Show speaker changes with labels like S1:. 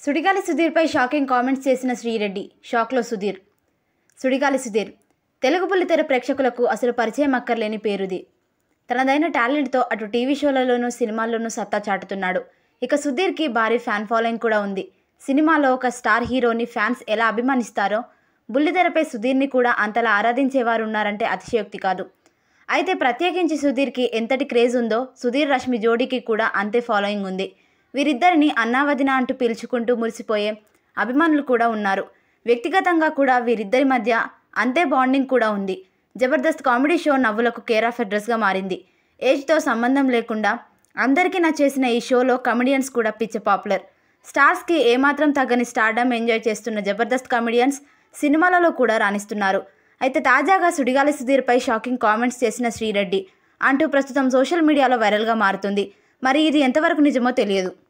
S1: సుడిగాలి సుధీర్పై shocking comments చేసిన శ్రీరెడ్డి షాక్లో సుధీర్ సుడిగాలి సుధీర్ తెలుగు బుల్లితెర ప్రేక్షకులకు అసలు పరిచయం అక్కర్లేని పేరుది తనదైన టాలెంట్తో అటు టీవీ షోలలోనూ సినిమాల్లోనూ సత్తా చాటుతున్నాడు ఇక సుధీర్కి భారీ ఫ్యాన్ ఫాలోయింగ్ కూడా ఉంది సినిమాలో ఒక స్టార్ హీరోని ఫ్యాన్స్ ఎలా అభిమానిస్తారో బుల్లితెరపై సుధీర్ని కూడా అంతలా ఆరాధించేవారు ఉన్నారంటే అతిశయోక్తి కాదు అయితే ప్రత్యేకించి సుధీర్కి ఎంతటి క్రేజ్ ఉందో సుధీర్ రష్మి జోడీకి కూడా అంతే ఫాలోయింగ్ ఉంది వీరిద్దరిని అన్నావదిన అంటూ పిలుచుకుంటూ మురిసిపోయే అభిమానులు కూడా ఉన్నారు వ్యక్తిగతంగా కూడా వీరిద్దరి మధ్య అంతే బాండింగ్ కూడా ఉంది జబర్దస్త్ కామెడీ షో నవ్వులకు కేర్ ఆఫ్ అడ్రస్గా మారింది ఏజ్తో సంబంధం లేకుండా అందరికీ నచ్చేసిన ఈ షోలో కమెడియన్స్ కూడా పిచ్చ పాపులర్ స్టార్స్కి ఏమాత్రం తగ్గని స్టార్డమ్ ఎంజాయ్ చేస్తున్న జబర్దస్త్ కమెడియన్స్ సినిమాలలో కూడా రాణిస్తున్నారు అయితే తాజాగా సుడిగాలి సుధీర్పై షాకింగ్ కామెంట్స్ చేసిన శ్రీరెడ్డి అంటూ ప్రస్తుతం సోషల్ మీడియాలో వైరల్గా మారుతుంది మరి ఇది ఎంతవరకు నిజమో తెలియదు